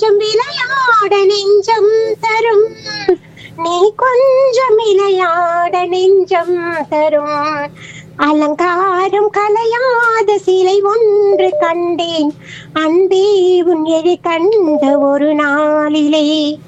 கொஞ்சம் விளையாட நெஞ்சம் தரும் நீ கொஞ்சம் விளையாட நெஞ்சம் தரும் அலங்காரம் கலையாத சிலை ஒன்று கண்டேன் அன்பே உன் எழி கண்ட ஒரு நாளிலே